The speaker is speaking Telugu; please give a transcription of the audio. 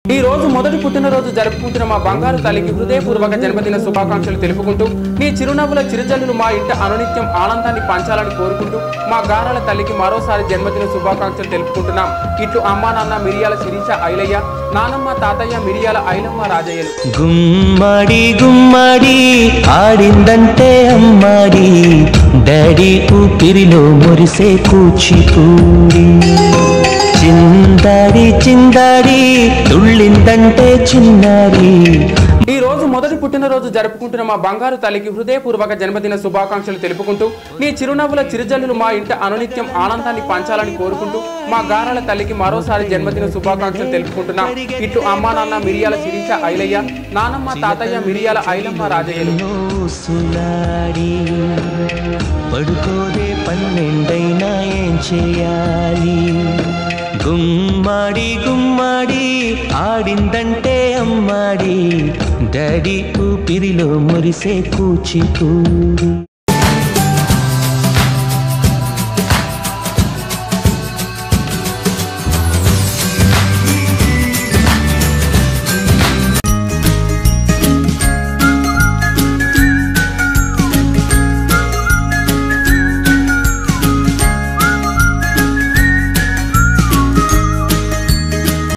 ఈ రోజు మొదటి పుట్టినరోజు జరుపుకుంటున్న మా బంగారు తల్లికి హృదయపూర్వక జన్మదిన శుభాకాంక్షలు తెలుపుకుంటూ నీ చిరునవ్వుల చిరుజల్లులు మా ఇంట అనునిత్యం ఆనందాన్ని పంచాలని కోరుకుంటూ మా గారాల తల్లికి మరోసారి జన్మదిన శుభాకాంక్షలు తెలుపుకుంటున్నాం ఇట్లు అమ్మా నాన్న మిరియాల శిరీష ఐలయ్య నానమ్మ తాతయ్య మిరియాల ఐలమ్మ రాజయ్యలు గుమ్మడి గుమ్మడి ఆడిందంటే అమ్మాడి డాడీ ఊపిరిలో మురిసే కూచిపూడి చిందాడి చిందాడి తుళ్ళిందంటే చిన్నారి ఈ రోజు మొదటి పుట్టినరోజు జరుపుకుంటున్న మా బంగారు తల్లికి హృదయపూర్వక జన్మదిన శుభాకాంక్షలు తెలుపుకుంటూ నీ చిరునవ్వుల చిరుజల్లులు మా ఇంట అనునిత్యం ఆనందాన్ని పంచాలని కోరుకుంటూ మా గారాల తల్లికి మరోసారి జన్మదిన శుభాకాంక్షలు తెలుపుకుంటున్నాం ఇట్లు అమ్మా నాన్న మిరియాల శిరీష ఐలయ్య నానమ్మ తాతయ్య మిరియాల ఐలమ్మ రాజయ్యలు సులాడి పడుకోదే పన్నెండైనా ఏం చేయాలి గుమ్మాడి గుమ్మాడి ఆడిందంటే అమ్మాడి డాడీ ఊపిరిలో మురిసే కూచిపూడి